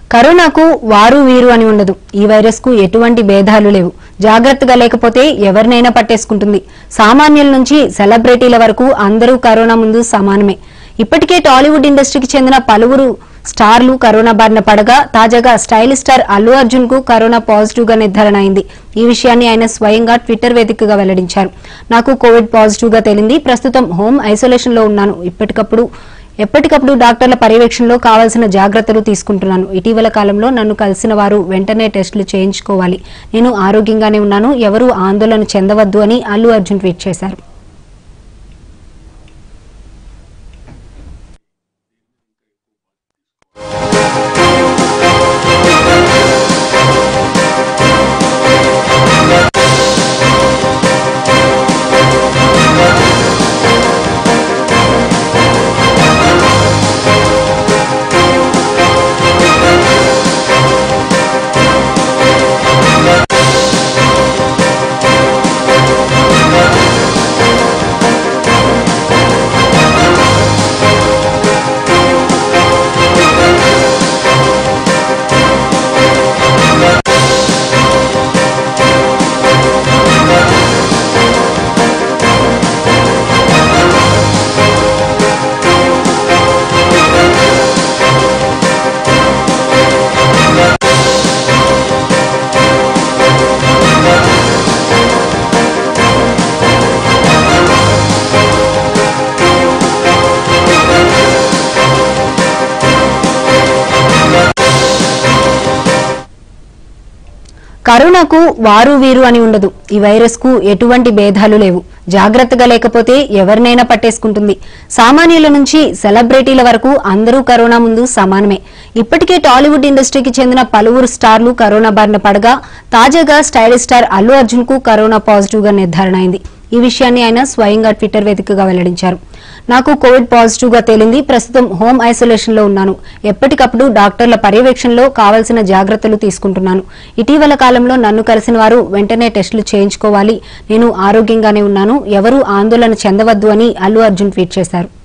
కరోనాకు వారు వీరు అని ఉండదు ఈ వైరస్ కు ఎటువంటి భేదాలు లేవు జాగ్రత్తగా లేకపోతే ఎవరినైనా పట్టేసుకుంటుంది సామాన్యుల నుంచి సెలబ్రిటీల వరకు అందరూ కరోనా ముందు సమానమే ఇప్పటికే టాలీవుడ్ ఇండస్ట్రీకి చెందిన పలువురు స్టార్లు కరోనా బారిన పడగా తాజాగా స్టైల్ స్టార్ అల్లు అర్జున్ కు కరోనా పాజిటివ్ గా నిర్ధారణ అయింది ఈ విషయాన్ని ఆయన స్వయంగా ట్విట్టర్ వేదికగా వెల్లడించారు నాకు కోవిడ్ పాజిటివ్ గా తేలింది ప్రస్తుతం హోమ్ ఐసోలేషన్ లో ఉన్నాను ఇప్పటికప్పుడు ఎప్పటికప్పుడు డాక్టర్ల పర్యవేక్షణలో కావాల్సిన జాగ్రత్తలు తీసుకుంటున్నాను ఇటీవల కాలంలో నన్ను కలిసిన వారు వెంటనే టెస్టులు చేయించుకోవాలి నేను ఆరోగ్యంగానే ఉన్నాను ఎవరూ ఆందోళన చెందవద్దు అని అల్లు అర్జున్ ట్వీట్ చేశారు కరోనాకు వారు వీరు అని ఉండదు ఈ వైరస్ కు ఎటువంటి భేదాలు లేవు జాగ్రత్తగా లేకపోతే ఎవరినైనా పట్టేసుకుంటుంది సామాన్యుల నుంచి సెలబ్రిటీల వరకు అందరూ కరోనా ముందు సమానమే ఇప్పటికే టాలీవుడ్ ఇండస్ట్రీకి చెందిన పలువురు స్టార్లు కరోనా బారిన పడగా తాజాగా స్టైలిష్ స్టార్ అల్లు అర్జున్ కు కరోనా పాజిటివ్ గా నిర్ధారణ అయింది ఈ విషయాన్ని ఆయన స్వయంగా ట్విట్టర్ వేదికగా వెల్లడించారు నాకు కోవిడ్ పాజిటివ్ గా తేలింది ప్రస్తుతం హోమ్ ఐసోలేషన్ లో ఉన్నాను ఎప్పటికప్పుడు డాక్టర్ల పర్యవేక్షణలో కావాల్సిన జాగ్రత్తలు తీసుకుంటున్నాను ఇటీవల కాలంలో నన్ను కలిసిన వారు వెంటనే టెస్టులు చేయించుకోవాలి నేను ఆరోగ్యంగానే ఉన్నాను ఎవరూ ఆందోళన చెందవద్దు అని అల్లు అర్జున్ ట్వీట్ చేశారు